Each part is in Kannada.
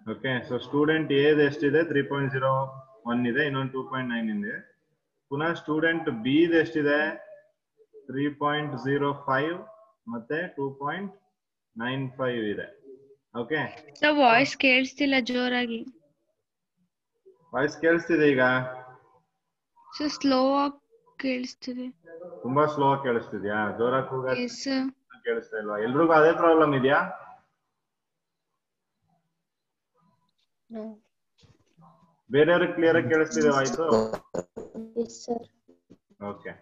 ಓಕೆ ಸೊ ಸ್ಟೂಡೆಂಟ್ ಎದ್ ಎಷ್ಟಿದೆ ತ್ರೀ ಪಾಯಿಂಟ್ ಜೀರೋ ಒನ್ ಇದೆ ಇನ್ನೊಂದು ಟೂ ಪಾಯಿಂಟ್ ನೈನ್ ಇದೆ ಪುನಃ ಸ್ಟೂಡೆಂಟ್ ಬಿ ಎಷ್ಟಿದೆ ತ್ರೀ ಪಾಯಿಂಟ್ ಜೀರೋ ಫೈವ್ ಮತ್ತೆ ಟೂ ಪಾಯಿಂಟ್ ನೈನ್ ಫೈವ್ ಇದೆ ಓಕೆ ಸರ್ ವಾಯ್ಸ್ ಕೇಳಿಸ್ತಿಲ್ಲ ಜೋರಾಗಿ ವಾಯ್ಸ್ ಕೇಳಿಸ್ತಿದೆ ಈಗ ಸರ್ ಸ್ಲೋ ಆಗಿ ಕೇಳಿಸ್ತಿದೆ ತುಂಬಾ ಸ್ಲೋ ಆಗಿ ಕೇಳಿಸ್ತಿದ್ಯಾ ಜೋರಾಗಿ ಕೂಗ ಎಸ್ ಸರ್ ಕೇಳಿಸ್ತಾ ಇಲ್ವಾ ಎಲ್ರಿಗೂ ಅದೇ ಪ್ರಾಬ್ಲಮ್ ಇದೆಯಾ ಬೇರೆಯವ್ರಿಗೆ ಕ್ಲಿಯರ್ ಆಗಿ ಕೇಳಿಸ್ತಿದೆ voice yes sir okay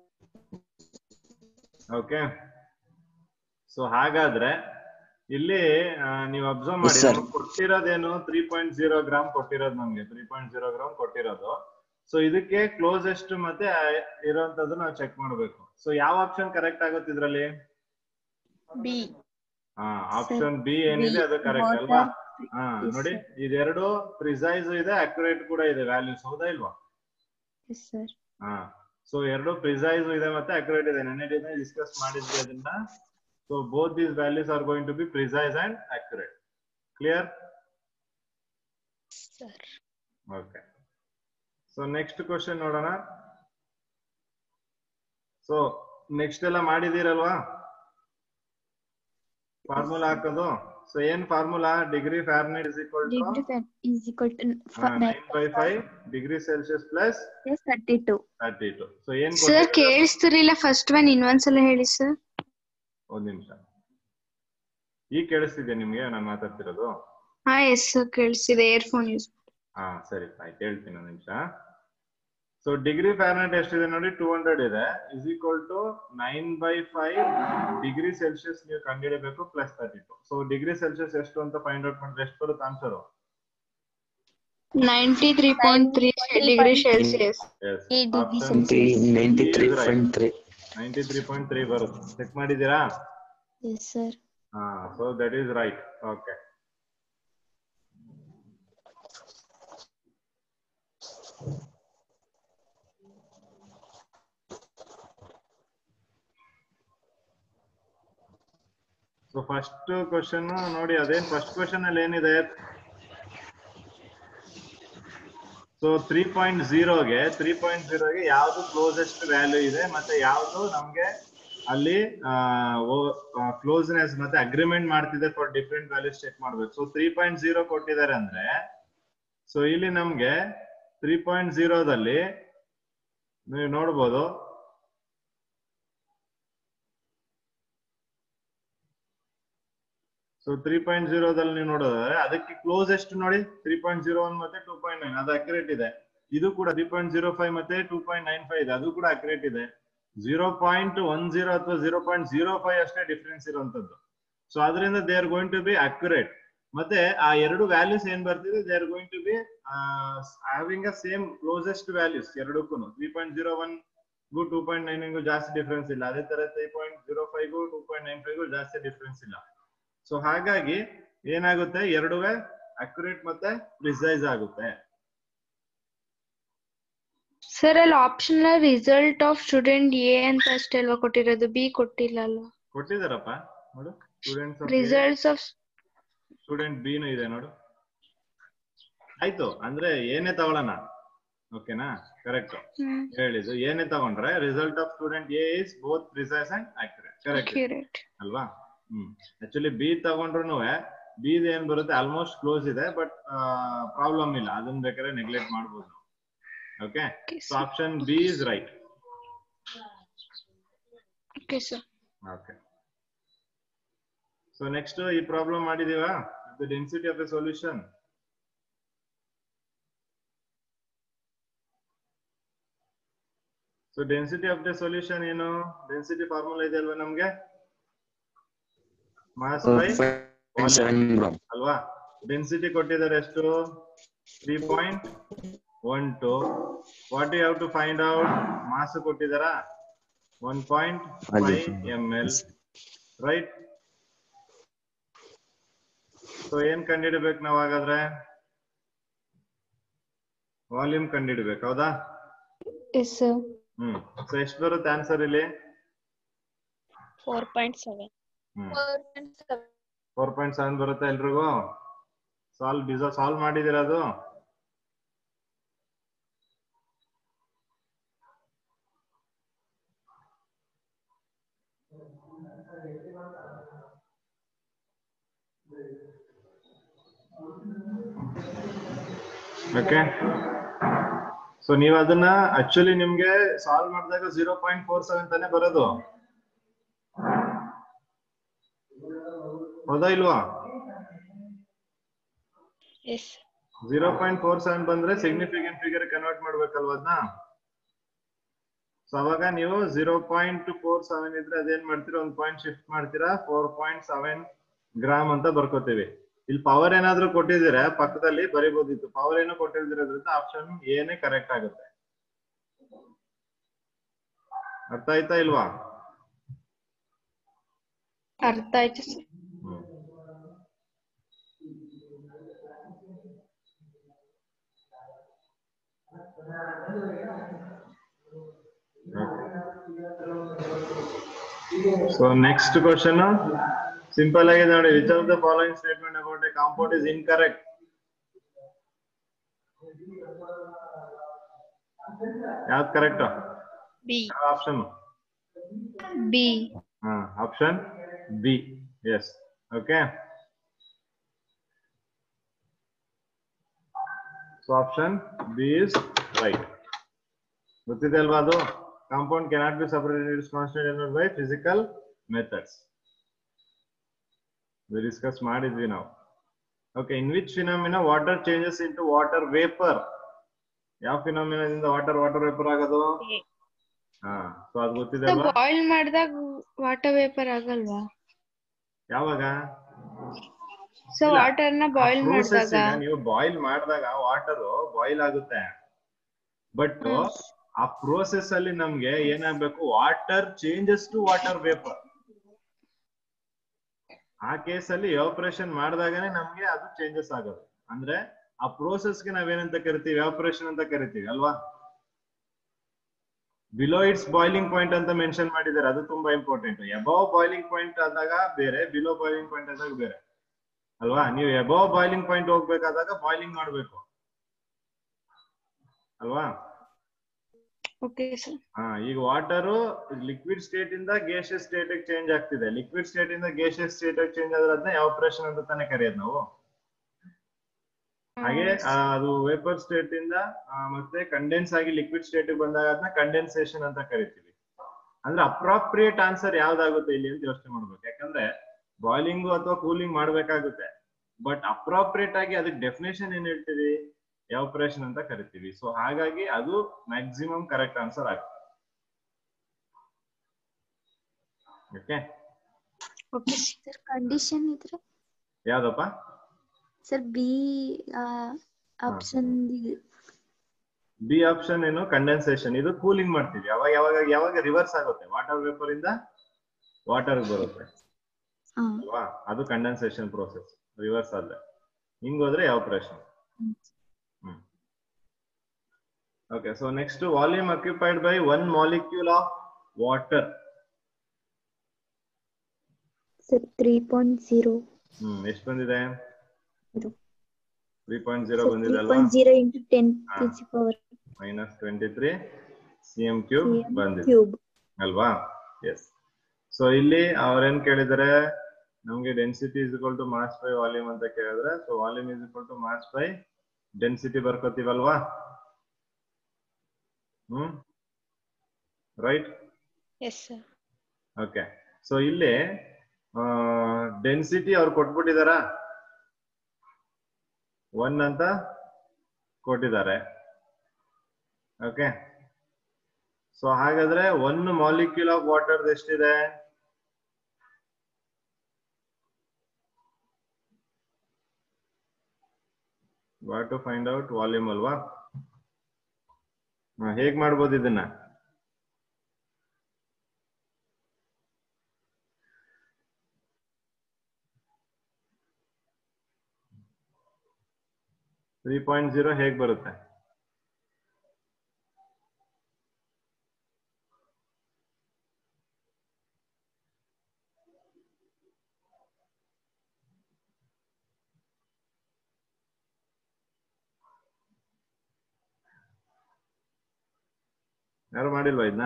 okay so ಹಾಗಾದ್ರೆ ಇಲ್ಲಿ ಆ, ನೀವು ಅಬ್ಸರ್ವ್ ಮಾಡಿ sir. ನಮ್ಗೆ ಕೊಟ್ಟಿರೋದೇನು ತ್ರೀ ಪಾಯಿಂಟ್ ಜೀರೋ ಗ್ರಾಮ್ ಕೊಟ್ಟಿರೋದು ನಮ್ಗೆ ತ್ರೀ ಪಾಯಿಂಟ್ ಜೀರೋ ಗ್ರಾಮ್ ಕೊಟ್ಟಿರೋದು ಸೊ ಇದಕ್ಕೆ ಕ್ಲೋಸೆಸ್ಟ್ ಮತ್ತೆ ಇರೋಂಥದ್ದು ನಾವು ಚೆಕ್ ಮಾಡ್ಬೇಕು ಸೊ ಯಾವ ಆಪ್ಷನ್ ಕರೆಕ್ಟ್ ಆಗುತ್ತೆ ಇದ್ರಲ್ಲಿ ಬಿ ಹಾ ಆಪ್ಷನ್ ಬಿ ಏನಿದೆ ಅದು ಕರೆಕ್ಟ್ ಅಲ್ವಾ ಹಾ ನೋಡಿ ಇದೆರಡು ಪ್ರಿಸೈಸ್ ಇದೆ ಅಕ್ಯುರೇಟ್ ಕೂಡ ಇದೆ ವ್ಯಾಲ್ಯೂಸ್ ಹೌದಾ ಇಲ್ವಾ ಎಸ್ ಸರ್ ಹಾ ಸೊ ಎರಡು ಪ್ರಿಸೈಸ್ ಇದೆ ಮತ್ತೆ ಅಕ್ಯುರೇಟ್ ಇದೆ ನೆನ್ನೆ ದಿನ ಡಿಸ್ಕಸ್ ಮಾಡಿದ್ವಿ ಅದನ್ನ so both these values are going to be precise and accurate clear sir okay so next question ನೋಡೋಣ ಸೊ ನೆಕ್ಸ್ಟ್ ಎಲ್ಲ ಮಾಡಿದೀರಲ್ವಾ ಫಾರ್ಮುಲಾ ಹಾಕೋದು ಸೊ ಏನ್ formula degree Fahrenheit is equal to degree is equal to nine by five degree Celsius plus thirty two thirty two so ಏನ್ ಸರ್ ಕೊಟ್ಟಿದ್ದಾರೆ? ಕೇಳಿಸ್ತಿರ್ಲಿಲ್ಲ ಫಸ್ಟ್ ಒನ್ ಇನ್ನೊಂದ್ಸಲ ಹೇಳಿ ಸರ್ ಒಂದ್ ನಿಮಿಷ ಈಗ ಕೇಳಿಸ್ತಿದೆ ನಿಮ್ಗೆ ನಾನು ಮಾತಾಡ್ತಿರೋದು ಹಾ ಎಸ್ ಸರ್ ಕೇಳಿಸ್ತಿದೆ ಇಯರ್ಫೋನ್ ಯೂಸ್ ಹಾ ಸರಿ ಆಯ್ತು ಹೇಳ್ತೀನಿ ಒಂದ್ ನಿಮಿಷ ಸೊ ಡಿಗ್ರಿ ಫ್ಯಾರ್ನೆಟ್ ಎಷ್ಟಿದೆ ನೋಡಿ ಟೂ ಹಂಡ್ರೆಡ್ ಇದೆ is equal to nine by five degree Celsius ನೀವು ಕಂಡುಹಿಡಬೇಕು plus thirty two so degree Celsius ಎಷ್ಟು ಅಂತ ಫೈಂಡ್ ಔಟ್ ಮಾಡಿದ್ರೆ ಎಷ್ಟು ಬರುತ್ತೆ answer ninety three point three degree Celsius ಈ degree ninety three point three ninety three point three ಬರುತ್ತೆ ಚೆಕ್ ಮಾಡಿದ್ದೀರಾ ಎಸ್ ಸರ್ ಹಾ so that is right okay so first question ನೋಡಿ ಅದೇನ್ ಫಸ್ಟ್ ಕ್ವಶನ್ ಅಲ್ಲಿ ಏನಿದೆ so three point ಜೀರೋಗೆ three point ಜೀರೋಗೆ ಯಾವ್ದು ಕ್ಲೋಸೆಸ್ಟ್ ವ್ಯಾಲ್ಯೂ ಇದೆ ಮತ್ತೆ ಯಾವ್ದು ನಮ್ಗೆ ಅಲ್ಲಿ ಕ್ಲೋಸ್ನೆಸ್ ಮತ್ತೆ ಅಗ್ರಿಮೆಂಟ್ ಮಾಡ್ತಿದೆ ಫಾರ್ ಡಿಫ್ರೆಂಟ್ ವ್ಯಾಲ್ಯೂಸ್ ಚೆಕ್ ಮಾಡ್ಬೇಕು ಸೊ ತ್ರೀ ಪಾಯಿಂಟ್ ಜೀರೋ ಕೊಟ್ಟಿದ್ದಾರೆ ಅಂದ್ರೆ ಸೊ ಇಲ್ಲಿ ನಮ್ಗೆ ತ್ರೀ ಪಾಯಿಂಟ್ ಜೀರೋದಲ್ಲಿ ನೀವು ನೋಡ್ಬೋದು ಸೊ ತ್ರೀ ಪಾಯಿಂಟ್ ಜೀರೋದಲ್ಲಿ ನೀವು ನೋಡೋದಾದ್ರೆ ಅದಕ್ಕೆ ಕ್ಲೋಸ್ ಎಷ್ಟು ನೋಡಿ ತ್ರೀ ಪಾಯಿಂಟ್ ಜೀರೋ ಒನ್ ಮತ್ತೆ ಟೂ ಪಾಯಿಂಟ್ ನೈನ್ ಅದು ಅಕ್ಯುರೇಟ್ ಇದೆ ಇದು ಕೂಡ ತ್ರೀ ಪಾಯಿಂಟ್ ಜೀರೋ ಫೈವ್ ಮತ್ತೆ ಟೂ ಪಾಯಿಂಟ್ ನೈನ್ ಫೈವ್ ಇದೆ ಅದು ಕೂಡ ಅಕ್ಯುರೇಟ್ ಇದೆ ಜೀರೋ ಪಾಯಿಂಟ್ ಒನ್ ಜೀರೋ ಅಥವಾ ಜೀರೋ ಪಾಯಿಂಟ್ ಜೀರೋ ಫೈವ್ ಅಷ್ಟೇ ಡಿಫ್ರೆನ್ಸ್ ಇರುವಂತದ್ದು ಸೊ ಅದರಿಂದ they are going to be accurate ಮತ್ತೆ ಆ ಎರಡು ವ್ಯಾಲ್ಯೂಸ್ ಏನ್ ಬರ್ತಿದೆ they are going to be having a same closest values ಎರಡಕ್ಕೂ ತ್ರೀ ಪಾಯಿಂಟ್ ಜೀರೋ ಒನ್ ಗು ಟೂ ಪಾಯಿಂಟ್ ನೈನ್ ಜಾಸ್ತಿ ಡಿಫ್ರೆನ್ಸ್ ಇಲ್ಲ ಅದೇ ತರ ತ್ರೀ ಪಾಯಿಂಟ್ ಜೀರೋ ಫೈವ್ ಗು ಟೂ ಪಾಯಿಂಟ್ ನೈನ್ ಫೈವ್ ಜಾಸ್ತಿ ಡಿಫ್ರೆನ್ಸ್ ಇಲ್ಲ ಸೊ ಹಾಗಾಗಿ ಏನಾಗುತ್ತೆ ಎರಡುವೆ ಅಕ್ಯುರೇಟ್ ಮತ್ತೆ ಪ್ರಿಸೈಸ್ ಆಗುತ್ತೆ ಸರ್ ಅಲ್ಲಿ option result of student A ಅಂತ ಅಷ್ಟೇ ಅಲ್ವಾ ಕೊಟ್ಟಿರೋದು ಬಿ ಕೊಟ್ಟಿಲ್ಲ ಅಲ್ವಾ ಕೊಟ್ಟಿದಾರಪ್ಪ ನೋಡು students results of student B ನು ಇದೆ ನೋಡು ಆಯ್ತು ಅಂದ್ರೆ ಏನೇ ತಗೊಳ್ಳೋಣ ಓಕೆನಾ ಕರೆಕ್ಟ್ ಹೇಳಿದ್ದು ಏನೇ ತಗೊಂಡ್ರೆ result of student A is both precise and accurate correct accurate ಅಲ್ವಾ ಹ್ಮ್ ಆಕ್ಚುಲಿ ಬಿ ತಗೊಂಡ್ರು ಬಿ ಏನ್ ಬರುತ್ತೆ ಆಲ್ಮೋಸ್ಟ್ ಕ್ಲೋಸ್ ಇದೆ ಬಟ್ ಪ್ರಾಬ್ಲಮ್ ಇಲ್ಲ ಅದನ್ನ ಬೇಕಾದ್ರೆ ನೆಗ್ಲೆಕ್ಟ್ ಮಾಡ್ಬೋದು okay so option B is right okay sir okay so next ಈ ಪ್ರಾಬ್ಲಮ್ ಮಾಡಿದೀವಾ the density of the solution so density of the solution ಏನು ಡೆನ್ಸಿಟಿ ಫಾರ್ಮುಲಾ ಇದೆ ಅಲ್ವಾ ನಮ್ಗೆ ಮಾಸ್ ಬೈ ಸೆವೆನ್ ಗ್ರಾಮ್ ಅಲ್ವಾ ಡೆನ್ಸಿಟಿ ಕೊಟ್ಟಿದ್ದಾರೆ ಎಷ್ಟು three point one two what you have to find out mass ಕೊಟ್ಟಿದಾರ one point five M L right so ಏನ್ ಕಂಡಿಡ್ಬೇಕು ನಾವ್ ಹಾಗಾದ್ರೆ ವಾಲ್ಯೂಮ್ ಕಂಡಿಡ್ಬೇಕು ಹೌದಾ ಎಸ್ ಸರ್ ಹ್ಮ್ ಸೊ ಎಷ್ಟು ಬರುತ್ತೆ ಆನ್ಸರ್ ಇಲ್ಲಿ four point seven hmm four point seven ಬರುತ್ತೆ ಎಲ್ರಿಗೂ ಸೊ ಸಾಲ್ವ್ ಡಿಸೋ ಸಾಲ್ವ್ ಮಾಡಿದಿರ ಅದು ಓಕೆ ಸೊ ನೀವು ಅದನ್ನ ಆಕ್ಚುಲಿ ನಿಮ್ಗೆ ಸಾಲ್ವ್ ಮಾಡಿದಾಗ ಜೀರೋ ಪಾಯಿಂಟ್ ಫೋರ್ ಸೆವೆನ್ ತಾನೇ ಬರೋದು ಹೌದಾ ಇಲ್ವಾ yes zero point four seven ಬಂದ್ರೆ ಸಿಗ್ನಿಫಿಕೆಂಟ್ ಫಿಗರ್ ಕನ್ವರ್ಟ್ ಮಾಡ್ಬೇಕಲ್ವಾ ಅದನ್ನ ಸೊ ಅವಾಗ ನೀವು ಜೀರೋ ಪಾಯಿಂಟ್ ಫೋರ್ ಸೆವೆನ್ ಇದ್ರೆ ಅದೇನ್ ಮಾಡ್ತೀರಾ ಒಂದ್ ಪಾಯಿಂಟ್ ಶಿಫ್ಟ್ ಮಾಡ್ತೀರಾ ಫೋರ್ ಪಾಯಿಂಟ್ ಸೆವೆನ್ ಗ್ರಾಮ್ ಅಂತ ಬರ್ಕೋತೀವಿ ಇಲ್ಲಿ ಪವರ್ ಏನಾದ್ರೂ ಕೊಟ್ಟಿದ್ದೀರಾ ಪಕ್ಕದಲ್ಲಿ ಬರಿಬೋದಿತ್ತು ಪವರ್ ಏನು ಕೊಟ್ಟಿದ್ದಿರೋದ್ರಿಂದ ಆಪ್ಷನ್ ಏನೇ ಕರೆಕ್ಟ್ ಆಗುತ್ತೆ ಅರ್ಥ ಆಯ್ತಾ ಇಲ್ವಾ ಅರ್ಥ ಆಯ್ತು sir hmm. So next question simple ಆಗಿದೆ ನೋಡಿ which of the following statement about a compound is incorrect ಯಾವ್ದು ಕರೆಕ್ಟ್ ಬಿ ಯಾವ ಆಪ್ಷನ್ ಬಿ ಹಾ option B yes okay so option B is right ಗೊತ್ತಿದೆ ಅಲ್ವಾ ಅದು compound cannot be separated constant by physical methods discuss ಮಾಡಿದ್ವಿ ನಾವು okay in which phenomena water changes into water vapour ಯಾವ ಫಿನಾಮಿನದಿಂದ ವಾಟರ್ ವಾಟರ್ ವೇಪರ್ ಆಗೋದು ಹಾ ಸೊ ಅದು ಗೊತ್ತಿದೆ ಅಲ್ವಾ ಬಾಯ್ಲ್ ಮಾಡಿದಾಗ ವಾಟರ್ ವೇಪರ್ ಆಗಲ್ವಾ ಯಾವಾಗ ಸೊ ಇಲ್ಲ. ವಾಟರ್ ನ ಬಾಯ್ಲ್ ಆ process ಮಾಡಿದಾಗ ನ ನೀವು ಬಾಯ್ಲ್ ಮಾಡಿದಾಗ ವಾಟರ್ ಬಾಯ್ಲ್ ಆಗುತ್ತೆ ಬಟ್ ಆ ಪ್ರೋಸೆಸ್ ಅಲ್ಲಿ ನಮ್ಗೆ ಏನಾಗ್ಬೇಕು water changes to water vapour ಆ ಕೇಸ್ ಅಲ್ಲಿ ಎವಾಪರೇಷನ್ ಮಾಡಿದಾಗನೇ ನಮ್ಗೆ ಅದು ಚೇಂಜಸ್ ಆಗೋದು ಅಂದ್ರೆ ಆ process ಗೆ ನಾವೇನಂತ ಕರಿತೀವಿ ಎವಾಪರೇಷನ್ ಅಂತ ಕರಿತೀವಿ ಅಲ್ವಾ ಬಿಲೋ ಇಟ್ಸ್ ಬಾಯ್ಲಿಂಗ್ ಪಾಯಿಂಟ್ ಅಂತ ಮೆನ್ಷನ್ ಮಾಡಿದ್ದಾರೆ ಅದು ತುಂಬಾ ಇಂಪಾರ್ಟೆಂಟ್ ಎಬವ್ ಬಾಯ್ಲಿಂಗ್ ಪಾಯಿಂಟ್ ಆದಾಗ ಬೇರೆ ಬಿಲೋ ಬಾಯ್ಲಿಂಗ್ ಪಾಯಿಂಟ್ ಆದಾಗ ಬೇರೆ ಅಲ್ವಾ ನೀವು ಎಬವ್ ಬಾಯ್ಲಿಂಗ್ ಪಾಯಿಂಟ್ ಹೋಗ್ಬೇಕಾದಾಗ ಬಾಯ್ಲಿಂಗ್ ಮಾಡ್ಬೇಕು ಅಲ್ವಾ ಓಕೆ ಸರ್ ಹಾ ಈಗ ವಾಟರ್ ಲಿಕ್ವಿಡ್ ಸ್ಟೇಟ್ ಇಂದ ಗೇಷಿಯಸ್ ಸ್ಟೇಟ್ ಚೇಂಜ್ ಆಗ್ತಿದೆ ಲಿಕ್ವಿಡ್ ಸ್ಟೇಟ್ ಇಂದ ಗೇಷಿಯಸ್ ಸ್ಟೇಟ್ ಚೇಂಜ್ ಆದ್ರೆ ಅದನ್ನ ಎವಾಪರೇಷನ್ ಅಂತ ತಾನೇ ಕರೆಯೋದು ನಾವು ಹಾಗೆ ಆ, ಅದು ವೇಪರ್ ಸ್ಟೇಟ್ ಇಂದ ಆ, ಮತ್ತೆ ಕಂಡೆನ್ಸ್ ಆಗಿ ಲಿಕ್ವಿಡ್ ಸ್ಟೇಟ್ ಬಂದಾಗ ಅದನ್ನ ಕಂಡೆನ್ಸೇಷನ್ ಅಂತ ಕರಿತೀವಿ ಅಂದ್ರೆ ಅಪ್ರಾಪ್ರಿಯೇಟ್ ಆನ್ಸರ್ ಯಾವ್ದಾಗುತ್ತೆ ಇಲ್ಲಿ ಅಂತ ಯೋಚನೆ ಮಾಡ್ಬೇಕು ಯಾಕಂದ್ರೆ ಬಾಯ್ಲಿಂಗ್ ಅಥವಾ ಕೂಲಿಂಗ್ ಮಾಡ್ಬೇಕಾಗುತ್ತೆ ಬಟ್ ಅಪ್ರಾಪ್ರಿಯೇಟ್ ಆಗಿ ಅದಕ್ಕೆ ಡೆಫಿನೇಷನ್ ಏನ್ ಹೇಳ್ತೀವಿ ಎವಾಪರೇಷನ್ ಅಂತ ಕರಿತೀವಿ ಸೊ ಹಾಗಾಗಿ ಅದು ಮ್ಯಾಕ್ಸಿಮಮ್ ಕರೆಕ್ಟ್ ಆನ್ಸರ್ ಆಗುತ್ತೆ ಓಕೆ ಓಕೆ ಸರ್ ಕಂಡೀಷನ್ ಇದ್ರೆ ಯಾವ್ದಪ್ಪ sir B option B option ಏನು ಕಂಡೆನ್ಸೇಷನ್ ಇದು ಕೂಲಿಂಗ್ ಮಾಡ್ತೀವಿ ಯಾವಾಗ ಯಾವಾಗ ಯಾವಾಗ ರಿವರ್ಸ್ ಆಗುತ್ತೆ ವಾಟರ್ ವೇಪರ್ ಇಂದ ವಾಟರ್ ಬರುತ್ತೆ ಹಾ ಅಲ್ವಾ ಅದು ಕಂಡೆನ್ಸೇಷನ್ ಪ್ರೋಸೆಸ್ ರಿವರ್ಸ್ ಆದ್ರೆ ಹಿಂಗ್ ಹೋದ್ರೆ evaporation hmm okay so next volume occupied by one molecule of water sir three point zero hmm ಎಷ್ಟು ಬಂದಿದೆ ಇದು. ತ್ರೀ ಪಾಯಿಂಟ್ ಜೀರೋ ತ್ರೀ ಬಂದಿದೆ ಅಲ್ವಾ ಪಾಯಿಂಟ್ ಜೀರೋ ಇಂಟು ಟೆನ್ ಹಾ. KG power minus twenty three C M cube ಬಂದಿದೆ ಕ್ಯೂಬ್ ಅಲ್ವಾ ಎಸ್ ಸೊ ಇಲ್ಲಿ ಅವ್ರೇನ್ ಕೇಳಿದಾರೆ ನಮ್ಗೆ density is equal to mass by volume ಅಂತ ಕೇಳಿದ್ರೆ so volume is equal to mass by density ಬರ್ಕೋತೀವಲ್ವಾ hmm right yes sir okay so ಇಲ್ಲಿ ಡೆನ್ಸಿಟಿ ಅವ್ರು ಕೊಟ್ಬಿಟ್ಟಿದಾರ ಒನ್ ಅಂತ ಕೊಟ್ಟಿದ್ದಾರೆ ಓಕೆ ಸೊ ಹಾಗಾದ್ರೆ ಒನ್ ಮಾಲಿಕ್ಯೂಲ್ ಆಫ್ ವಾಟರ್ ಎಷ್ಟಿದೆ what to find out volume ಅಲ್ವಾ ಹ, ಹೇಗ್ ಮಾಡ್ಬೋದು ಇದನ್ನ ತ್ರೀ ಪಾಯಿಂಟ್ ಜೀರೋ ಹೇಗ್ ಬರುತ್ತೆ ಯಾರು ಮಾಡಿಲ್ವಾ ಇದನ್ನ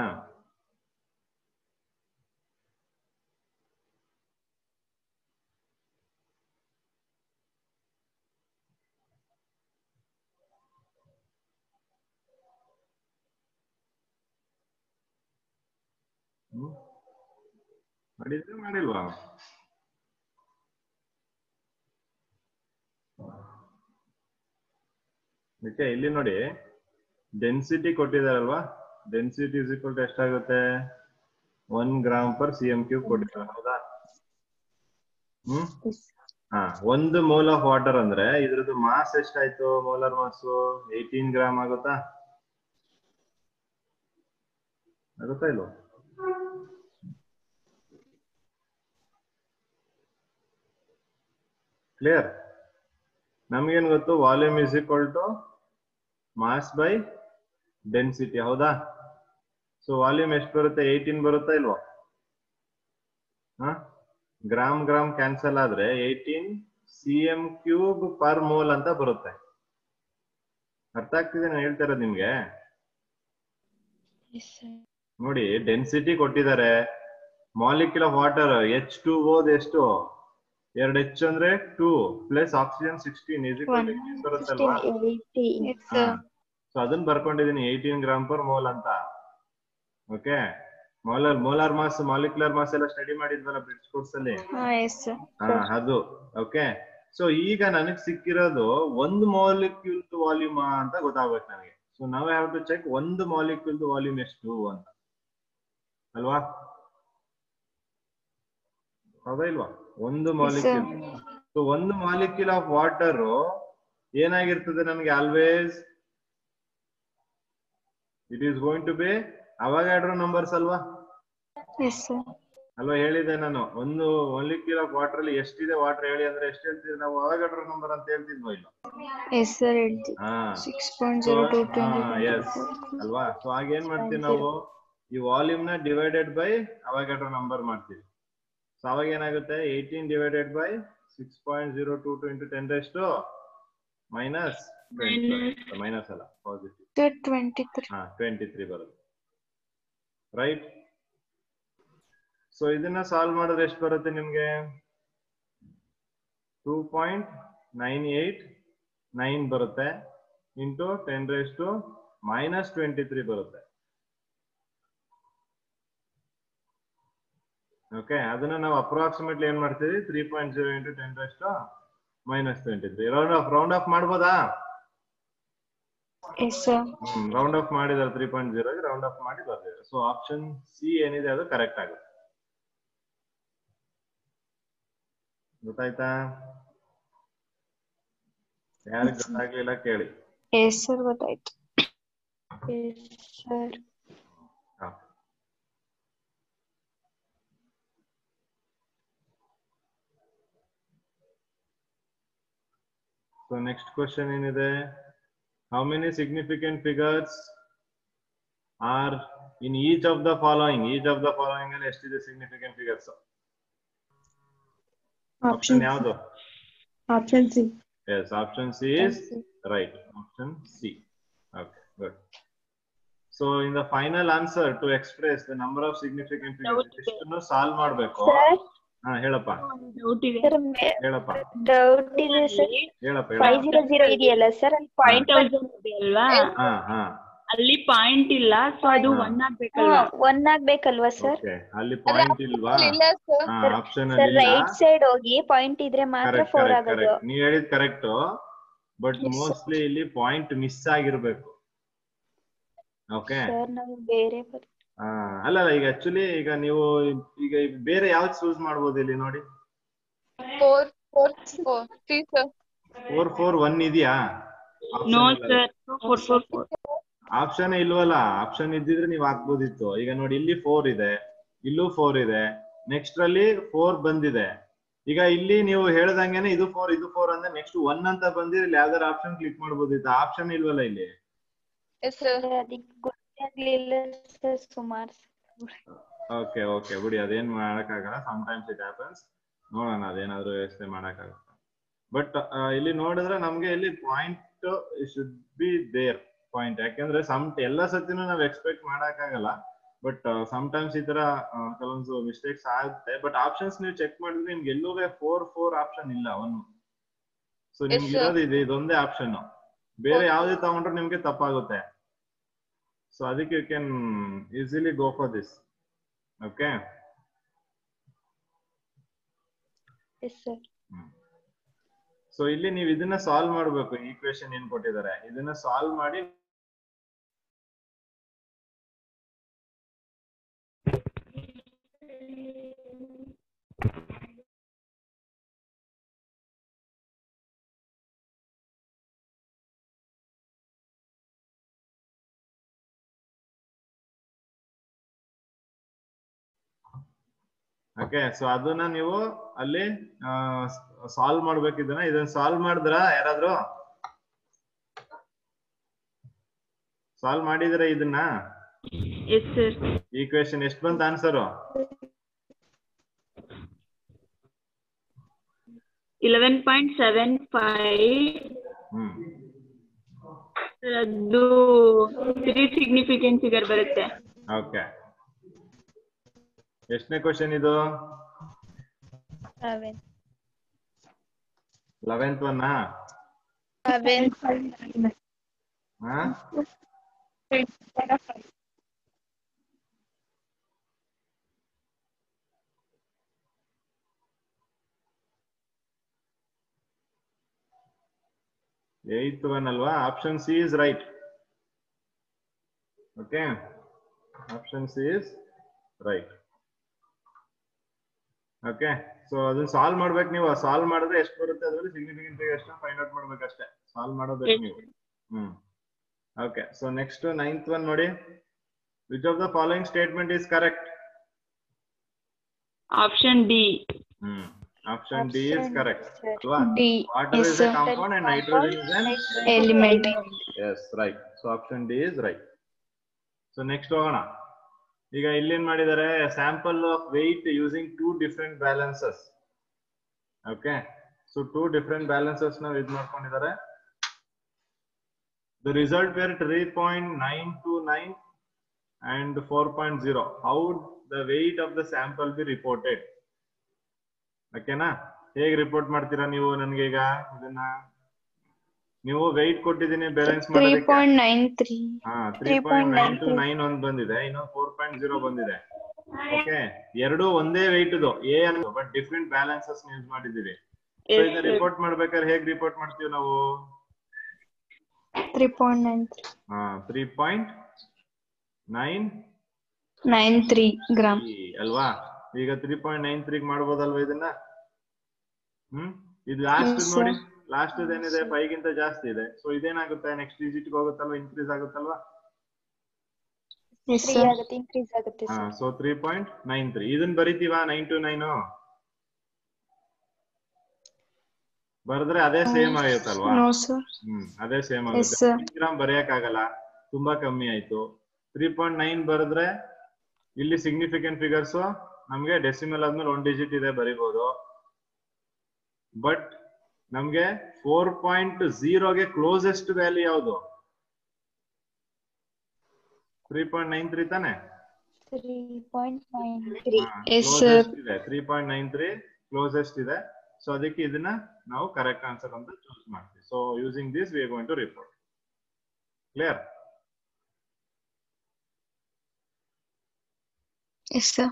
ಹ್ಮ್ ಮಾಡಿದ್ರೆ ಮಾಡಿಲ್ವಾ ಓಕೆ ಇಲ್ಲಿ ನೋಡಿ ಡೆನ್ಸಿಟಿ ಕೊಟ್ಟಿದಾರಲ್ವಾ ಡೆನ್ಸಿಟಿ ಇಸ್ ಈಕ್ವಲ್ ಟು ಎಷ್ಟಾಗುತ್ತೆ one gram per C M cube ಕೊಟ್ಟಿದ್ದಾರೆ ಹೌದಾ ಹ್ಮ್ Yes. ಹಾ ಒಂದು ಮೋಲ್ ಆಫ್ ವಾಟರ್ ಅಂದ್ರೆ ಇದ್ರದ್ದು ಮಾಸ್ ಎಷ್ಟಾಯ್ತು ಮೋಲಾರ್ ಮಾಸ್ ಏಯ್ಟೀನ್ ಗ್ರಾಮ್ ಆಗುತ್ತಾ ಆಗುತ್ತಾ ಇಲ್ವಾ ಕ್ಲಿಯರ್ ನಮ್ಗೇನ್ ಗೊತ್ತು volume is equal to mass by density ಹೌದಾ ಸೊ ವಾಲ್ಯೂಮ್ ಎಷ್ಟು ಬರುತ್ತೆ ಏಯ್ಟೀನ್ ಬರುತ್ತಾ ಇಲ್ವಾ ಹಾ ಗ್ರಾಮ್ ಗ್ರಾಮ್ ಕ್ಯಾನ್ಸಲ್ ಆದ್ರೆ eighteen C M cube per mole ಅಂತ ಬರುತ್ತೆ ಅರ್ಥ ಆಗ್ತಿದೆ ನಾನು ಹೇಳ್ತಾ ಇರೋದು ನಿಮ್ಗೆ Yes, sir. ನೋಡಿ ಡೆನ್ಸಿಟಿ ಕೊಟ್ಟಿದ್ದಾರೆ molecule of water H two ಓದ್ ಎಷ್ಟು ಎರಡು ಎಚ್ ಅಂದ್ರೆ two plus oxygen sixteen is One. ಬರುತ್ತಲ್ವಾ 16, 80. Yes, sir. ಸೊ ಅದನ್ನ ಬರ್ಕೊಂಡಿದೀನಿ ಏಯ್ಟೀನ್ ಗ್ರಾಮ್ ಪರ್ ಮೋಲ್ ಅಂತ okay molar molar mass molecular mass ಎಲ್ಲ ಸ್ಟಡಿ ಮಾಡಿದ್ವಲ್ಲ ಬ್ರಿಡ್ಜ್ ಕೋರ್ಸ್ ಅಲ್ಲಿ ಹಾ ಎಸ್ ಸರ್ ಹಾ ಅದು ಓಕೆ ಸೊ ಈಗ ನನಗೆ ಸಿಕ್ಕಿರೋದು ಒಂದು ಮಾಲಿಕ್ಯೂಲ್ ವಾಲ್ಯೂಮ್ ಅಂತ ಗೊತ್ತಾಗ್ಬೇಕು ನನಗೆ ಸೊ ನಾವು ಹ್ಯಾವ್ ಟು ಚೆಕ್ ಒಂದು ಮಾಲಿಕ್ಯೂಲ್ ವಾಲ್ಯೂಮ್ ಎಷ್ಟು ಅಂತ ಅಲ್ವಾ ಹೌದಾ ಇಲ್ವಾ ಒಂದು ಮಾಲಿಕ್ಯೂಲ್ ಸೊ ಒಂದು ಮಾಲಿಕ್ಯೂಲ್ ಆಫ್ ವಾಟರ್ ಏನಾಗಿರ್ತದೆ ನನಗೆ always it is going to be Avogadro numbers ಅಲ್ವಾ ಎಸ್ ಸರ್ ಅಲ್ವಾ ಹೇಳಿದೆ ನಾನು ಒಂದು ಮಾಲಿಕ್ಯೂಲ್ ಆಫ್ ವಾಟರ್ ಅಲ್ಲಿ ಎಷ್ಟಿದೆ ವಾಟರ್ ಹೇಳಿ ಅಂದ್ರೆ ಎಷ್ಟು ಹೇಳ್ತೀವಿ ನಾವು ಅವಾಗಾಡ್ರೋ ನಂಬರ್ ಅಂತ ಹೇಳ್ತಿದ್ವೋ ಇಲ್ಲ ಎಸ್ ಸರ್ ಹೇಳ್ತೀವಿ ಹಾ six point zero two yes ಅಲ್ವಾ ಸೊ ಆಗ ಏನ್ ಮಾಡ್ತೀವಿ ನಾವು ಈ ವಾಲ್ಯೂಮ್ ನ ಡಿವೈಡೆಡ್ ಬೈ ಅವಾಗಾಡ್ರೋ ನಂಬರ್ ಮಾಡ್ತೀವಿ ಸೊ ಅವಾಗ ಏನಾಗುತ್ತೆ eighteen divided by six point zero two two into ten ಎಷ್ಟು ಮೈನಸ್ ಮೈನಸ್ ಅಲ್ಲ ಪಾಸಿಟಿವ್ ಸರ್ ಟ್ವೆಂಟಿ ತ್ರೀ ಹಾ ಟ್ವೆಂಟಿ ತ್ರೀ ಬರುತ್ತೆ ರೈಟ್ ಸೊ ಇದನ್ನ ಸಾಲ್ವ್ ಮಾಡಿದ್ರೆ ಎಷ್ಟು ಬರುತ್ತೆ ನಿಮ್ಗೆ two point nine eight nine ಬರುತ್ತೆ into ten raise to minus twenty three ಬರುತ್ತೆ ಓಕೆ ಅದನ್ನ ನಾವು ಅಪ್ರಾಕ್ಸಿಮೇಟ್ಲಿ ಏನ್ ಮಾಡ್ತೀವಿ three point zero into ten raise to minus twenty three round off round off ಮಾಡ್ಬೋದಾ ಎಸ್ ಸರ್ ರೌಂಡ್ ಆಫ್ ಮಾಡಿದಾರೆ three point zero round off ಮಾಡಿ ಬರ್ದಿದ್ದಾರೆ ಸೊ ಆಪ್ಷನ್ ಸಿ ಏನಿದೆ ಅದು ಕರೆಕ್ಟ್ ಆಗುತ್ತೆ ಗೊತ್ತಾಯ್ತಾ ಯಾರಿಗೆ ಗೊತ್ತಾಗ್ಲಿಲ್ಲ ಕೇಳಿ ಎಸ್ ಸರ್ ಗೊತ್ತಾಯ್ತು Yes, sir. So next question ಏನಿದೆ how many significant figures are in each of the following each of the following ಅಲ್ಲಿ ಎಷ್ಟಿದೆ ಸಿಗ್ನಿಫಿಕೆಂಟ್ ಫಿಗರ್ಸ್ ಆಪ್ಷನ್ ಯಾವುದು Option C. Yes option C is Right. Option C. Okay, good. So in the final answer to express the number of significant figures, ಇಷ್ಟನ್ನು ಸಾಲ್ವ್ ಮಾಡ್ಬೇಕು Sir, ಹಾ ಹೇಳಪ್ಪ ಡೌಟ್ ಇದೆ sir, me- ಹೇಳಪ್ಪ doubt ಇದೆ sir. ಹೇಳಪ್ಪ Five ಹೇಳಪ್ಪ zero zero ಇದೆಯಲ್ಲ sir ಅಲ್ಲಿ ಪಾಯಿಂಟ್ ತೌಸಂಡ್ ಇದೆ ಅಲ್ವಾ ಹಾ ಹಾ ಅಲ್ಲಿ ಪಾಯಿಂಟ್ ಇಲ್ಲ ಸೊ ಅದು ಹಾ. ಒನ್ ಆಗ್ಬೇಕಲ್ವಾ ಒನ್ ಆಗ್ಬೇಕಲ್ವಾ ಸರ್ ಓಕೆ ಅಲ್ಲಿ ಪಾಯಿಂಟ್ ಇಲ್ವಾ ಹಾ ಆಪ್ಷನ್ ಸರ್ ಅಲ್ಲಿ ರೈಟ್ ಸೈಡ್ ಹೋಗಿ ಪಾಯಿಂಟ್ ಇದ್ರೆ ಮಾತ್ರ ಕರೆಕ್ಟ್ ಫೋರ್ ಕರೆಕ್ಟ್ ಆಗೋದು ಕರೆಕ್ಟ್ ನೀವ್ ಹೇಳಿದ್ correct but Yes, sir. Mostly ಇಲ್ಲಿ ಪಾಯಿಂಟ್ ಮಿಸ್ ಆಗಿರ್ಬೇಕು ಓಕೆ ಸರ್ ನಾವು ಬೇರೆ ಬರ್- ಆ, ಅಲ್ಲ ಅಲ್ಲ ಈಗ ಆಕ್ಚುಲಿ ಈಗ ನೀವು ಈಗ ಬೇರೆ ಯಾವ್ದು ಚೂಸ್ ಮಾಡ್ಬೋದು ಇಲ್ಲಿ ನೋಡಿ four, four, four, three, sir. Four four one ಇದೆಯಾ no sir four four four option ಇಲ್ವಲ್ಲ ಆಪ್ಷನ್ ಇದ್ದಿದ್ರೆ ನೀವು ಹಾಕ್ಬೋದಿತ್ತು ಈಗ ನೋಡಿ ಇಲ್ಲಿ ಫೋರ್ ಇದೆ ಇಲ್ಲೂ ಫೋರ್ ಇದೆ ನೆಕ್ಸ್ಟ್ ಅಲ್ಲಿ ಫೋರ್ ಬಂದಿದೆ ಈಗ ಇಲ್ಲಿ ನೀವು ಹೇಳ್ದಂಗೆನೆ ಇದು ಫೋರ್ ಇದು ಫೋರ್ ಅಂದ್ರೆ ನೆಕ್ಸ್ಟ್ ಒನ್ ಅಂತ ಬಂದಿದ್ರೆ ಇಲ್ಲಿ ಯಾವ್ದಾರ ಆಪ್ಷನ್ ಕ್ಲಿಕ್ ಮಾಡ್ಬೋದಿತ್ತು ಆಪ್ಷನ್ ಇಲ್ವಲ್ಲ ಇಲ್ಲಿ Yes, sir. ಸರ್ ಅದಕ್ಕೆ ಗೊತ್ತಾಗ್ಲಿಲ್ಲ ಸರ್ ಸುಮಾರು ಓಕೆ ಓಕೆ ಬಿಡಿ ಅದೇನ್ ಮಾಡಕ್ಕಾಗಲ್ಲ ಟೈಮ್ಸ್ ಇಟ್ ಹ್ಯಾಪನ್ಸ್ ನೋಡೋಣ ಅದೇನಾದ್ರು ವ್ಯವಸ್ಥೆ ಮಾಡಕ್ಕಾಗುತ್ತೆ ಬಟ್ ಇಲ್ಲಿ ನೋಡಿದ್ರೆ ನಮ್ಗೆ ಇಲ್ಲಿ point should be there point ಯಾಕೆಂದ್ರೆ ಸಮ್ ಎಲ್ಲ ಸತಿನೂ ನಾವ್ ಎಕ್ಸ್ಪೆಕ್ಟ್ ಮಾಡಕ್ಕಾಗಲ್ಲ ಬಟ್ ಸಮ್ ಟೈಮ್ಸ್ ಈ ತರ ಆ, ಕೆಲವೊಂದು ಮಿಸ್ಟೇಕ್ಸ್ ಆಗುತ್ತೆ ಬಟ್ ಆಪ್ಷನ್ಸ್ ನೀವು ಚೆಕ್ ಮಾಡಿದ್ರೆ ನಿಮ್ಗೆ ಎಲ್ಲೂ ಫೋರ್ ಫೋರ್ ಆಪ್ಷನ್ ಇಲ್ಲ ಒನ್ ಸೊ Yes, ನಿಮ್ಗೆ sir. ಇರೋದು ಇದೆ ಇದೊಂದೇ ಆಪ್ಷನ್ ಬೇರೆ ಯಾವ್ದೇ ತಗೊಂಡ್ರೆ ನಿಮ್ಗೆ ತಪ್ಪಾಗುತ್ತೆ ಸೊ ಅದಕ್ಕೆ you can easily go for this okay yes sir so ಇಲ್ಲಿ ನೀವು ಇದನ್ನ ಸಾಲ್ವ್ ಮಾಡ್ಬೇಕು ಈಕ್ವೇಶನ್ ಏನ್ ಕೊಟ್ಟಿದ್ದಾರೆ ಇದನ್ನ ಸಾಲ್ವ್ ಮಾಡಿ ಓಕೆ ಸೊ ಅದನ್ನ ನೀವು ಅಲ್ಲಿ ಸಾಲ್ವ್ ಮಾಡ್ಬೇಕು ಇದನ್ನ ಇದನ್ನ ಸಾಲ್ವ್ ಮಾಡಿದ್ರ ಯಾರಾದ್ರೂ ಸಾಲ್ವ್ ಮಾಡಿದ್ರ ಇದನ್ನ ಎಸ್ ಸರ್ ಈಕ್ವೇಶನ್ ಎಷ್ಟು ಬಂತ answer eleven point seven five hmm ಅದು ತ್ರೀ ಸಿಗ್ನಿಫಿಕೆಂಟ್ ಫಿಗರ್ ಬರುತ್ತೆ ಓಕೆ ಎಷ್ಟನೇ ಕ್ವಶನ್ ಇದು ಸೆವೆನ್ ಲೆವೆಂತ್ ಒನ್ Seven. ಹಾ ಏಯ್ತ್ ಒನ್ ಅಲ್ವಾ option C is right okay option C is right okay so ಅದನ್ನ ಸಾಲ್ವ್ ಮಾಡ್ಬೇಕು ನೀವು ಸಾಲ್ವ್ ಮಾಡಿದ್ರೆ ಎಷ್ಟು ಬರುತ್ತೆ ಅದ್ರಲ್ಲಿ ಸಿಗ್ನಿಫಿಕೆಂಟ್ ಎಷ್ಟು ಫೈಂಡ್ ಔಟ್ ಮಾಡ್ಬೇಕಷ್ಟೇ ಸಾಲ್ವ್ ಮಾಡೋಬೇಕು ನೀವು hmm okay so next ninth one ನೋಡಿ which of the following statement is correct option D hmm option D is correct ಅಲ್ವಾ D. Water Yes, is a sir. compound and nitrogen is an Element. yes right so option d is right so next ಹೋಗೋಣ ಈಗ ಇಲ್ಲೇನ್ ಮಾಡಿದ್ದಾರೆ sample of weight using two different balances okay so two different balances ನಾವು ಇದ್ ಮಾಡ್ಕೊಂಡಿದ್ದಾರೆ the result were 3.929 and 4.0 how the weight of the sample be reported ಓಕೆನಾ ಹೇಗ್ ರಿಪೋರ್ಟ್ ಮಾಡ್ತೀರಾ ನೀವು ನನ್ಗೆ ಈಗ ಇದನ್ನ ನೀವು weight ಕೊಟ್ಟಿದ್ದೀನಿ ಬ್ಯಾಲೆನ್ಸ್ ತ್ರೀ ಮಾಡೋದಕ್ಕೆ ಪಾಯಿಂಟ್ ನೈನ್ ತ್ರೀ ಹಾ three point nine two nine ಒಂದ್ ಬಂದಿದೆ ಇನ್ನು ಫೋರ್ ಪಾಯಿಂಟ್ ಜೀರೋ ಬಂದಿದೆ ಓಕೆ ಎರಡು ಒಂದೇ weight ಇದು ಎ ಅನ್ನೋ ಬಟ್ ಡಿಫ್ರೆಂಟ್ ಬ್ಯಾಲೆನ್ಸಸ್ ಯೂಸ್ ಮಾಡಿದೀವಿ ಸೊ ಇದನ್ನ ರಿಪೋರ್ಟ್ ಮಾಡ್ಬೇಕಾದ್ರೆ ಹೇಗ್ ರಿಪೋರ್ಟ್ ಮಾಡ್ತೀವಿ ನಾವು ತ್ರೀ ಪಾಯಿಂಟ್ ನೈನ್ ತ್ರೀ ಹಾ three point nine nine three gram ಅಲ್ವಾ ಈಗ ತ್ರೀ ಪಾಯಿಂಟ್ ನೈನ್ ತ್ರೀ ಮಾಡ್ಬೋದಲ್ವಾ ಇದನ್ನ ಹ್ಮ್ ಇದು ಲಾಸ್ಟ್ Yes, sir. ನೋಡಿ ಲಾಸ್ಟ್ ಏನಿದೆ ಫೈವ್ ಗಿಂತ ಜಾಸ್ತಿ ಇದೆ ಸೊ ಇದೇನಾಗುತ್ತೆ ನೆಕ್ಸ್ಟ್ ಡಿಜಿಟ್ ಹೋಗುತ್ತಲ್ವಾ ಇನ್ಕ್ರೀಸ್ ಆಗುತ್ತಲ್ವಾ ಎಸ್ ತ್ರೀ ಸರ್ ಆಗುತ್ತೆ ಇನ್ಕ್ರೀಸ್ ಆಗುತ್ತೆ ಹಾ sir so three point nine three ಇದನ್ನ ಬರಿತೀವಾ ನೈನ್ ಟು ನೈನ್ ಬರೆದ್ರೆ ಅದೇ ಸೇಮ್ ಆಗುತ್ತಲ್ವಾ ನೋ ಸರ್ ಹ್ಮ್ ಅದೇ ಸೇಮ್ Yes, sir. ಆಗುತ್ತೆ ಗ್ರಾಮ್ ಬರೆಯಕ್ ಆಗಲ್ಲ ತುಂಬಾ ಕಮ್ಮಿ ಆಯ್ತು ತ್ರೀ ಪಾಯಿಂಟ್ ನೈನ್ ಬರೆದ್ರೆ ಇಲ್ಲಿ ಸಿಗ್ನಿಫಿಕೆಂಟ್ ಫಿಗರ್ಸ್ ನಮ್ಗೆ ಡೆಸಿಮಲ್ ಆದ್ಮೇಲೆ ಒನ್ ಡಿಜಿಟ್ ಇದೆ ಬರಿಬಹುದು ಬಟ್ ನಮ್ಗೆ ಫೋರ್ ಪಾಯಿಂಟ್ ಝೀರೋಗೆ ಕ್ಲೋಸೆಸ್ಟ್ ವ್ಯಾಲ್ಯೂ ಯಾವುದು ತ್ರೀ ಪಾಯಿಂಟ್ ನೈನ್ ತ್ರೀ ತಾನೆ three point nine three Yes, sir. ಇದೆ three point nine three closest ಇದೆ ಸೊ ಅದಕ್ಕೆ ಇದನ್ನ ನಾವು ಕರೆಕ್ಟ್ ಆನ್ಸರ್ ಅಂತ ಚೂಸ್ ಮಾಡ್ತೀವಿ so using this we going to report clear yes sir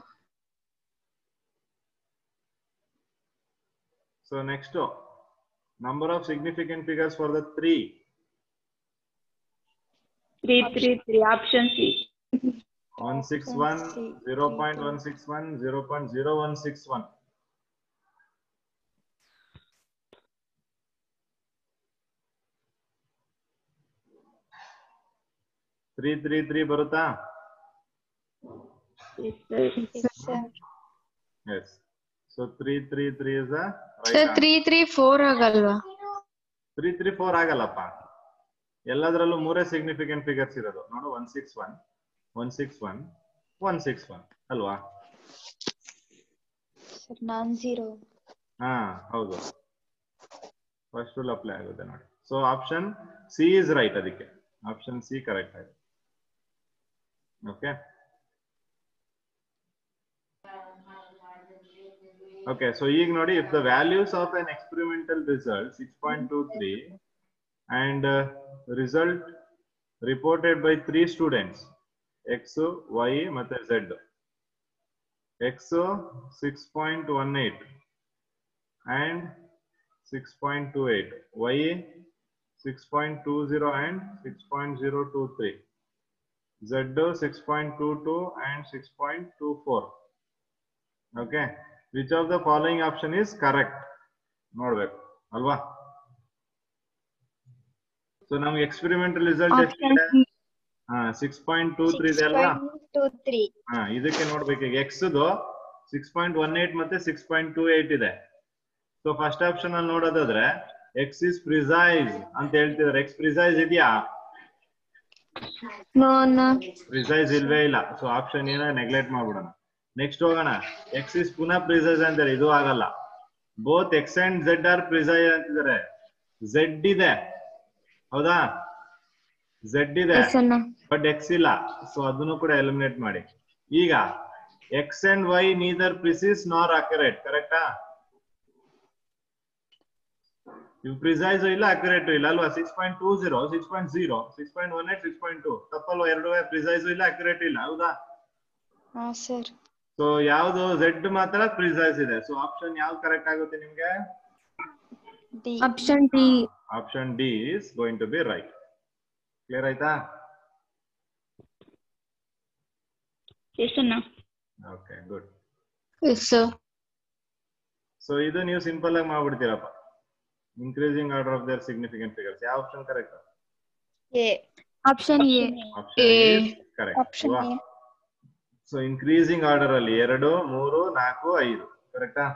So next, number of significant figures for the three. Three three three option C 161, 0.161, 0.0161. Three three three ಬರುತ್ತಾ sir yes so three three three is sir three three four ಆಗಲ್ವಾ ತ್ರೀ ತ್ರೀ ಫೋರ್ ಆಗಲ್ಲಪ್ಪ ಎಲ್ಲದರಲ್ಲೂ ಮೂರೇ ಸಿಗ್ನಿಫಿಕೆಂಟ್ ಫಿಗರ್ಸ್ ಇರೋದು ನೋಡು one six one one six one one six one ಅಲ್ವಾ ಸರ್ ನಾನ್ ಜೀರೋ ಹಾ ಹೌದು ಫಸ್ಟ್ ರೂಲ್ ಅಪ್ಲೈ ಆಗುತ್ತೆ ನೋಡಿ so option C is right ಅದಕ್ಕೆ ಆಪ್ಷನ್ ಸಿ ಕರೆಕ್ಟ್ ಆಗಿದೆ ಓಕೆ ಓಕೆ ಸೊ ಈಗ ನೋಡಿ if the values of an experimental result six point two three and result reported by three students X Y ಮತ್ತೆ Z X six point one eight and six point two eight Y six point two zero and six point zero two three Z six point two two and six point two four okay which of the following option is correct ನೋಡ್ಬೇಕು ಅಲ್ವಾ ಸೊ ನಮ್ಗೆ ಎಕ್ಸ್ಪೆರಿಮೆಂಟಲ್ ರಿಸಲ್ಟ್ ಎಷ್ಟಿದೆ ಹಾ ಸಿಕ್ಸ್ ಪಾಯಿಂಟ್ ಟೂ ತ್ರೀ ಇದೆ ಅಲ್ವಾ ಟೂ ತ್ರೀ ಹಾ ಇದಕ್ಕೆ ನೋಡ್ಬೇಕು ಈಗ X six point one eight ಮತ್ತೆ ಸಿಕ್ಸ್ ಪಾಯಿಂಟ್ ಟೂ ಏಟ್ ಇದೆ ಸೊ ಫಸ್ಟ್ ಆಪ್ಷನ್ ಅಲ್ಲಿ ನೋಡೋದಾದ್ರೆ ಎಕ್ಸ್ ಇಸ್ ಪ್ರಿಸೈಸ್ ಅಂತ ಹೇಳ್ತಿದಾರೆ ಎಕ್ಸ್ ಪ್ರಿಸೈಸ್ ಇದೆಯಾ No, no. ಪ್ರಿಸೈಸ್ ಇಲ್ವೇ ಇಲ್ಲ ಸೊ ಆಪ್ಷನ್ ಏನ ನೆಗ್ಲೆಕ್ಟ್ ಮಾಡ್ಬಿಡೋಣ ನೆಕ್ಸ್ಟ್ ಹೋಗೋಣ ಎಕ್ಸ್ ಇಸ್ ಪುನಃ ಪ್ರಿಸೈಸ್ ಅಂತಾರೆ ಇದು ಆಗಲ್ಲ both X and Z are precise ಅಂತಿದ್ದಾರೆ ಝೆಡ್ ಇದೆ ಹೌದಾ ಝೆಡ್ ಇದೆ Yes, Anna. ಬಟ್ ಎಕ್ಸ್ ಇಲ್ಲ ಸೊ ಅದನ್ನು ಕೂಡ ಎಲಿಮಿನೇಟ್ ಮಾಡಿ ಈಗ X and Y neither precise nor accurate ಕರೆಕ್ಟಾ ಇವು ಪ್ರಿಸೈಸ್ ಇಲ್ಲ ಅಕ್ಯುರೇಟ್ ಇಲ್ಲ ಅಲ್ವಾ six point two zero six point zero six point one eight six point two ತಪ್ಪಲ್ವಾ ಎರಡು ಪ್ರಿಸೈಸ್ ಇಲ್ಲ ಅಕ್ಯುರೇಟ್ ಇಲ್ಲ ಹೌದಾ ಹಾ ಸರ್ ಸೊ ಯಾವ್ದು ಝೆಡ್ ಮಾತ್ರ ಪ್ರಿಸೈಸ್ ಇದೆ ಸೊ ಆಪ್ಷನ್ ಯಾವ್ದು ಕರೆಕ್ಟ್ ಆಗುತ್ತೆ ನಿಮ್ಗೆ D Option D. Option D is going to be right clear ಆಯ್ತಾ ಎಸ್ ಅಣ್ಣ okay good Yes, sir. So ಇದು ನೀವು ಸಿಂಪಲ್ ಆಗಿ ಮಾಡ್ಬಿಡ್ತೀರಪ್ಪ increasing order of their significant figures ಯಾವ option correct A Option A. Option A. Correct option A so increasing order ಅಲ್ಲಿ ಎರಡು ಮೂರು ನಾಲ್ಕು ಐದು ಕರೆಕ್ಟಾ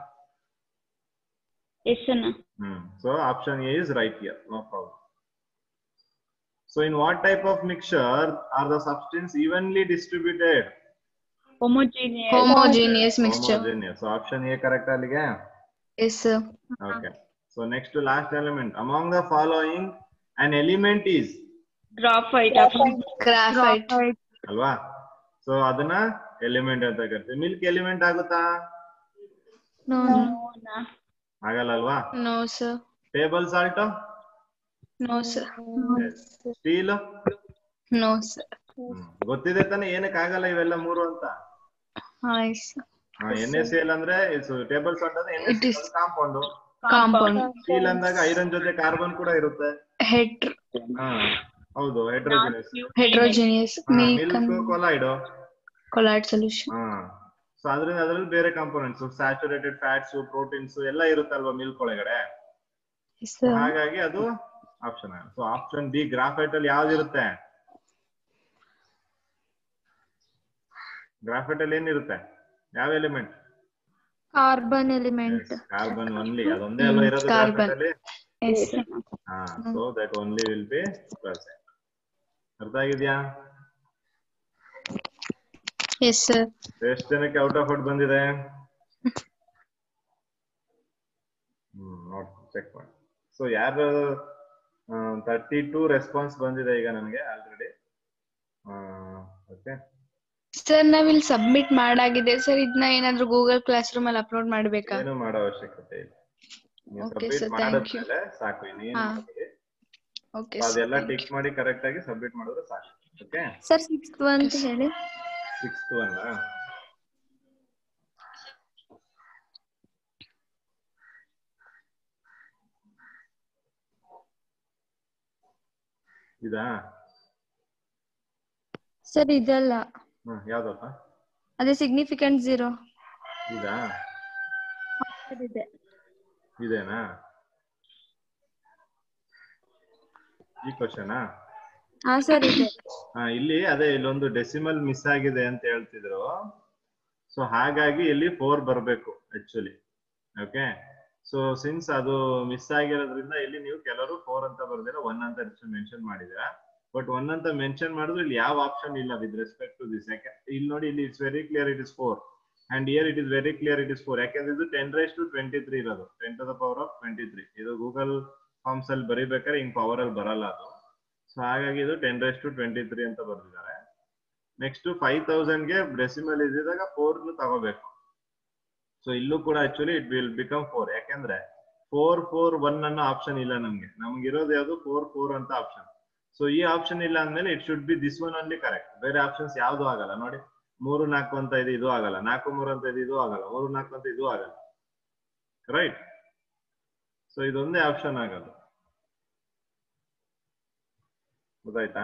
ಎಸ್ ಅಣ್ಣ hmm so option A is right here no problem so in what type of mixture are the substance evenly distributed homogeneous Homogeneous mixture. So option A correct ಅಲ್ಲಿಗೆ Yes, sir. Okay so next last element among the following an element is graphite option Graphite. ಅಲ್ವಾ ಸೊ ಅದನ್ನ ಎಲಿಮೆಂಟ್ ಅಂತ ಕರಿತೀವಿ ಮಿಲ್ಕ್ ಎಲಿಮೆಂಟ್ ಆಗುತ್ತಾ No, ಆಗಲ್ಲ ಅಲ್ವಾ no, sir. Table salt No, sir. Steel No, sir. ಗೊತ್ತಿದೆ ತಾನೆ ಏನಕ್ಕೆ ಆಗಲ್ಲ ಇವೆಲ್ಲ ಮೂರು ಅಂತ Ah, yes, sir. N S L ಅಂದ್ರೆ ಟೇಬಲ್ ಸಾಲ್ಟ್ ಅಂದ್ರೆ N It S is- compound Compound. Steel ಅಂದಾಗ ಐರನ್ ಜೊತೆ ಕಾರ್ಬನ್ ಕೂಡ ಇರುತ್ತೆ Hetero. ಹಾ ಹೌದು heterogeneous Heterogeneous. Milk milk and colloid colloid solution. ಹಾ ಸೊ ಅದ್ರಿಂದ ಅದ್ರಲ್ಲಿ ಬೇರೆ ಕಾಂಪೋನೆಂಟ್ಸ್ ಸ್ಯಾಚುರೇಟೆಡ್ ಫ್ಯಾಟ್ಸ್ ಪ್ರೋಟೀನ್ಸ್ ಎಲ್ಲ ಇರುತ್ತಲ್ವಾ ಮಿಲ್ಕ್ ಒಳಗಡೆ Yes, sir. ಹಾಗಾಗಿ ಅದು option so option B graphite ಅಲ್ಲಿ ಯಾವ್ದಿರುತ್ತೆ ಗ್ರಾಫೈಟ್ ಅಲ್ಲಿ ಏನಿರುತ್ತೆ ಯಾವ element Carbon element. Carbon only ಅದೊಂದೇ ಅಲ್ವಾ ಹ್ಮ್, ಇರೋದು carbon. ಗ್ರಾಫೈಟ್ ಅಲ್ಲಿ Yes, sir. ಹಾ so that only will be present ಅರ್ಥ ಆಗಿದ್ಯಾ Yes, sir. ಎಷ್ಟು ಜನಕ್ಕೆ ಔಟ್ ಆಫ್ ಔಟ್ ಬಂದಿದೆ ಹ್ಮ್ ನೋಡ್ ಚೆಕ್ ಮಾಡಿ ಸೊ ಯಾರು ತರ್ಟಿ ಟೂ ರೆಸ್ಪಾನ್ಸ್ ಬಂದಿದೆ ಈಗ ನನಗೆ ಆಲ್ರೆಡಿ ಓಕೆ ಸರ್ ನಾವಿಲ್ಲಿ ಸಬ್ಮಿಟ್ ಮಾಡಾಗಿದೆ ಸರ್ ಇದನ್ನ ಏನಾದ್ರು ಗೂಗಲ್ ಕ್ಲಾಸ್ ರೂಮ್ ಅಲ್ಲಿ ಅಪ್ಲೋಡ್ ಮಾಡ್ಬೇಕಾ ಏನು ಮಾಡೋ ಅವಶ್ಯಕತೆ ಇಲ್ಲ ನೀವು Okay, submit sir, thank you. ಮಾಡಿದ್ಮೇಲೆ ಸಾಕು ಇನ್ನೇನು ಹಾ. ಮಾಡಿ. ಓಕೆ ಅದೆಲ್ಲ ಟಿಕ್ ಮಾಡಿ ಕರೆಕ್ಟ್ ಆಗಿ ಸಬ್ಮಿಟ್ ಮಾಡಿದ್ರೆ ಸಾಕು ಓಕೆ ಸರ್ ಸಿಕ್ಸ್ತ್ ಅಂತ ಹೇಳಿ ಸಿಕ್ಸ್ತ್ ಒನ್ ಇದಾ ಸರ್ ಇದಲ್ಲ ಹ್ಮ್ ಯಾವ್ದಪ್ಪ ಅದೇ ಸಿಗ್ನಿಫಿಕೆಂಟ್ ಝೀರೋ ಇದಾ ಇದೆ ಇದೇನಾ ಈ ಕ್ವಶನಾ ಹಾ ಸರ್ ಇದೆ ಹಾ ಇಲ್ಲಿ ಅದೇ ಇಲ್ಲೊಂದು ಡೆಸಿಮಲ್ ಮಿಸ್ ಆಗಿದೆ ಅಂತ ಹೇಳ್ತಿದ್ರು ಸೊ ಹಾಗಾಗಿ ಇಲ್ಲಿ ಫೋರ್ ಬರಬೇಕು ಆಕ್ಚುಲಿ ಓಕೆ ಸೊ ಸಿನ್ಸ್ ಅದು ಮಿಸ್ ಆಗಿರೋದ್ರಿಂದ ಇಲ್ಲಿ ನೀವು ಕೆಲವರು ಫೋರ್ ಅಂತ ಬರ್ದಿರ ಒನ್ ಅಂತ ಮೆನ್ಷನ್ ಮಾಡಿದಿರಾ ಬಟ್ ಒನ್ ಅಂತ ಮೆನ್ಷನ್ ಮಾಡಿದ್ರು ಇಲ್ಲಿ ಯಾವ ಆಪ್ಷನ್ ಇಲ್ಲ ವಿತ್ ರೆಸ್ಪೆಕ್ಟ್ ಟು ದಿಸ್ ಯಾಕೆ ಇಲ್ಲಿ ನೋಡಿ ಇಲ್ಲಿ it's very clear it is four and here it is very clear it is four ಯಾಕಂದ್ರೆ ಇದು ten raise to twenty three ಇರೋದು ten to the power of twenty three ಇದು ಗೂಗಲ್ ಫಾರ್ಮ್ಸ್ ಅಲ್ಲಿ ಬರೀಬೇಕಾದ್ರೆ ಹಿಂಗ್ ಪವರ್ ಅಲ್ಲಿ ಬರಲ್ಲ ಅದು ಸೊ ಹಾಗಾಗಿ ಇದು ten raise to twenty three ಅಂತ ಬರ್ದಿದ್ದಾರೆ ನೆಕ್ಸ್ಟ್ ಫೈವ್ ತೌಸಂಡ್ಗೆ ಡೆಸಿಮಲ್ ಇದ್ದಾಗ ಫೋರ್ ತಗೋಬೇಕು ಸೊ ಇಲ್ಲೂ ಕೂಡ actually it will become four ಯಾಕೆಂದ್ರೆ ಫೋರ್ ಫೋರ್ ಒನ್ ಅನ್ನೋ ಆಪ್ಷನ್ ಇಲ್ಲ ನಮ್ಗೆ ನಮ್ಗೆ ಇರೋದು ಯಾವುದು ಫೋರ್ ಫೋರ್ ಅಂತ ಆಪ್ಷನ್ ಸೊ ಈ ಆಪ್ಷನ್ ಇಲ್ಲ ಅಂದ್ಮೇಲೆ it should be this one ಅಲ್ಲಿ ಕರೆಕ್ಟ್ ಬೇರೆ ಆಪ್ಷನ್ಸ್ ಯಾವ್ದು ಆಗಲ್ಲ ನೋಡಿ ಮೂರು ನಾಲ್ಕು ಅಂತ ಇದೆ ಇದು ಆಗಲ್ಲ ನಾಲ್ಕು ಮೂರು ಅಂತ ಇದೆ ಇದು ಆಗಲ್ಲ ಮೂರು ನಾಲ್ಕು ಅಂತ ಇದು ಆಗಲ್ಲ ರೈಟ್ ಸೊ ಇದೊಂದೇ ಆಪ್ಷನ್ ಆಗೋದು ಗೊತ್ತಾಯ್ತಾ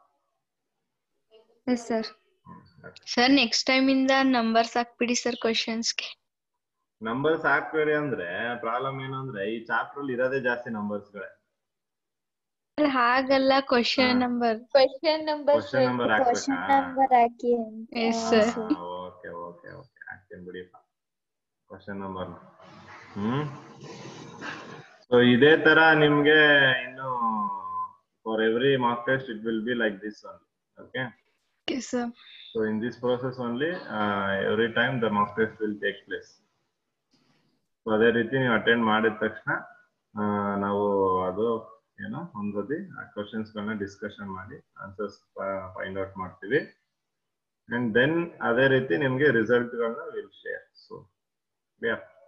yes sir sir next time ಇಂದ ನಂಬರ್ಸ್ ಹಾಕ್ಬಿಡಿ ಸರ್ ಕ್ವಶನ್ಸ್ಗೆ ನಂಬರ್ಸ್ ಹಾಕ್ಬೇಡಿ ಅಂದ್ರೆ ಪ್ರಾಬ್ಲಮ್ ಏನು ಅಂದ್ರೆ ಈ ಚಾಪ್ಟರ್ ಅಲ್ಲಿ ಇರೋದೇ ಜಾಸ್ತಿ ನಂಬರ್ಸ್ ಗಳೇ ಹಾಗಲ್ಲ ಕ್ವಶನ್ ಹಾ. Number question number question number question ಹಾಕ್ಬೇಕಾ ನಂಬರ್ ಹಾಕಿ ಎಸ್ ಹಾ, sir sir. Okay okay okay ಹಾಕ್ತೀನಿ ಬಿಡಿಪ್ಪ ಕ್ವಶನ್ ನಂಬರ್ ಹ್ಮ್ ಸೊ ಇದೇ ತರ ನಿಮ್ಗೆ ಇನ್ನು for every mark test it will be like this one okay okay sir so in this process only every time the mark test will take place so ಅದೇ ರೀತಿ ನೀವು ಅಟೆಂಡ್ ಮಾಡಿದ ತಕ್ಷಣ ಆ, ನಾವು ಅದು ಏನೋ ಒಂದ್ಸತಿ ಆ ಕ್ವಶನ್ಸ್ ಗಳನ್ನ ಡಿಸ್ಕಷನ್ ಮಾಡಿ ಆನ್ಸರ್ಸ್ ಫೈಂಡ್ ಔಟ್ ಮಾಡ್ತೀವಿ ಅಂಡ್ ದೆನ್ ಅದೇ ರೀತಿ ನಿಮ್ಗೆ ರಿಸಲ್ಟ್ ಗಳನ್ನ ವಿಲ್ ಶೇರ್ ಸೊ ಯಾ